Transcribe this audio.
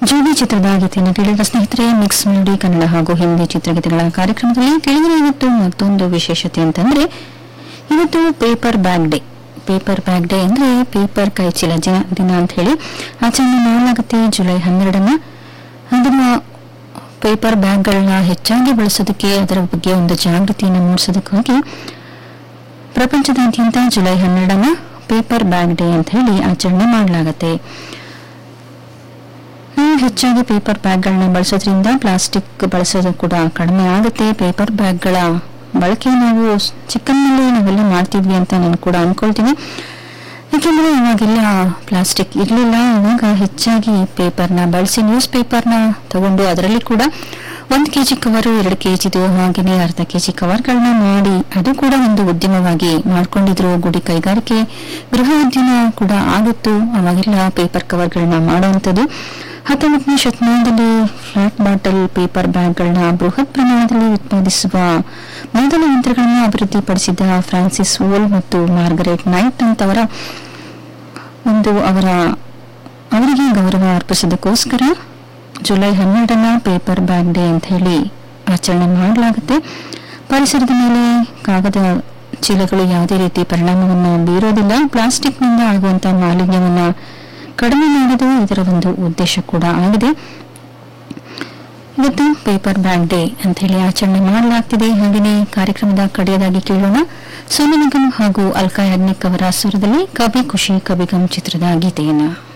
ಜೋಡಿ ಚಿತ್ರದ ಗೀತೆಯನ್ನು ಕೇಳಿದ ಸ್ನೇಹಿತರೆ ಮಿಕ್ಸ್ ಮೆಲೋಡಿ ಕನ್ನಡ ಹಾಗೂ ಹಿಂದಿ ಚಿತ್ರಗೀತೆಗಳ ಕಾರ್ಯಕ್ರಮದಲ್ಲಿ ಕೇಳಿದರೆ ಇವತ್ತು ಮತ್ತೊಂದು ವಿಶೇಷತೆ ಅಂತಂದ್ರೆ ಇವತ್ತು paper bag day paper bag day ಅಂದ್ರೆ ಪೇಪರ್ ಕೈಚೀಲ ದಿನ ದಿನ ಅಂತ ಹೇಳಿ ಆಚರಣೆ ಮಾಡಲಾಗುತ್ತೆ ಜುಲೈ ಹನ್ನೆರಡನ್ನ ಅದನ್ನ ಪೇಪರ್ ಬ್ಯಾಗ್ಗಳನ್ನ ಹೆಚ್ಚಾಗಿ ಬಳಸೋದಕ್ಕೆ ಅದರ ಬಗ್ಗೆ ಒಂದು ಜಾಗೃತಿಯನ್ನು ಮೂಡಿಸೋದಕ್ಕಾಗಿ ಪ್ರಪಂಚದಾದ್ಯಂತ ಜುಲೈ ಹನ್ನೆರಡನ ಪೇಪರ್ ಬ್ಯಾಗ್ ಡೇ ಅಂತ ಹೇಳಿ ಆಚರಣೆ ಮಾಡಲಾಗುತ್ತೆ ನಾವು ಹೆಚ್ಚಾಗಿ ಪೇಪರ್ ಬ್ಯಾಗ್ಗಳನ್ನ ಬಳಸೋದ್ರಿಂದ ಪ್ಲಾಸ್ಟಿಕ್ ಬಳಸೋದು ಕೂಡ ಕಡಿಮೆ ಆಗುತ್ತೆ ಪೇಪರ್ ಬ್ಯಾಗ್ಗಳ ಬಳಕೆ ನಾವು ಚಿಕ್ಕಂದಲ್ಲಿ ನಾವೆಲ್ಲ ಮಾಡ್ತಿದ್ವಿ ಅಂತ ನಾನು ಕೂಡ ಅನ್ಕೊಳ್ತೀನಿ ಯಾಕೆಂದ್ರೆ ಇವಾಗೆಲ್ಲ ಪ್ಲಾಸ್ಟಿಕ್ ಇರಲಿಲ್ಲ ಇವಾಗ ಹೆಚ್ಚಾಗಿ ಪೇಪರ್ನ ಬಳಸಿ ನ್ಯೂಸ್ ಪೇಪರ್ನ ತಗೊಂಡು ಅದರಲ್ಲಿ ಕೂಡ ಒಂದು ಕೆ ಜಿ ಕವರು ಎರಡು ಕೆ ಜಿದು ಹಾಗೆಯೇ ಅರ್ಧ ಕೆ ಜಿ ಕವರ್ಗಳನ್ನ ಮಾಡಿ ಅದು ಕೂಡ ಒಂದು ಉದ್ಯಮವಾಗಿ ಮಾಡ್ಕೊಂಡಿದ್ರು ಗುಡಿ ಕೈಗಾರಿಕೆ ಗೃಹ ಉದ್ಯಮ ಕೂಡ ಆಗಿತ್ತು ಅವಾಗೆಲ್ಲ ಪೇಪರ್ ಕವರ್ಗಳನ್ನ ಮಾಡುವಂಥದ್ದು ಹತ್ತೊಂಬತ್ತನೇ ಶತಮಾನದಲ್ಲಿ ಫ್ಲಾಟ್ ಬಾಟಲ್ ಪೇಪರ್ ಬ್ಯಾಗ್ಗಳನ್ನ ಬೃಹತ್ ಪ್ರಮಾಣದಲ್ಲಿ ಉತ್ಪಾದಿಸುವ ಮೊದಲ ಯಂತ್ರಗಳನ್ನು ಅಭಿವೃದ್ಧಿಪಡಿಸಿದ ಫ್ರಾನ್ಸಿಸ್ ವೋಲ್ ಮತ್ತು ಮಾರ್ಗರೆಟ್ ನೈಟ್ ಅಂತವರ ಒಂದು ಅವರ ಅವರಿಗೆ ಗೌರವ ಅರ್ಪಿಸೋದಕ್ಕೋಸ್ಕರ ಜುಲೈ ಹನ್ನೆರಡನ ಪೇಪರ್ ಬ್ಯಾಗ್ ಡೇ ಅಂತ ಹೇಳಿ ಆಚರಣೆ ಮಾಡಲಾಗುತ್ತೆ ಪರಿಸರದ ಮೇಲೆ ಕಾಗದ ಚೀಲಗಳು ಯಾವುದೇ ರೀತಿ ಪರಿಣಾಮವನ್ನು ಬೀರೋದಿಲ್ಲ ಪ್ಲಾಸ್ಟಿಕ್ನಿಂದ ಆಗುವಂತಹ ಮಾಲಿನ್ಯವನ್ನ ಕಡಿಮೆ ಮಾಡೋದು ಇದರ ಒಂದು ಉದ್ದೇಶ ಕೂಡ ಆಗಿದೆ ಇವತ್ತು ಪೇಪರ್ ಬ್ಯಾಗ್ ಡೇ ಅಂತ ಹೇಳಿ ಆಚರಣೆ ಮಾಡಲಾಗ್ತಿದೆ ಹಾಗೆಯೇ ಕಾರ್ಯಕ್ರಮದ ಕಡೆಯದಾಗಿ ಕೇಳೋಣ ಸೋನು ನಿಗಮ್ ಹಾಗೂ ಅಲ್ಕಾ ಯಾಗ್ನಿಕ್ ಅವರ ಸ್ವರದಲ್ಲಿ ಕವಿ ಖುಷಿ ಕವಿಗಮ್ ಚಿತ್ರದ ಗೀತೆಯನ್ನ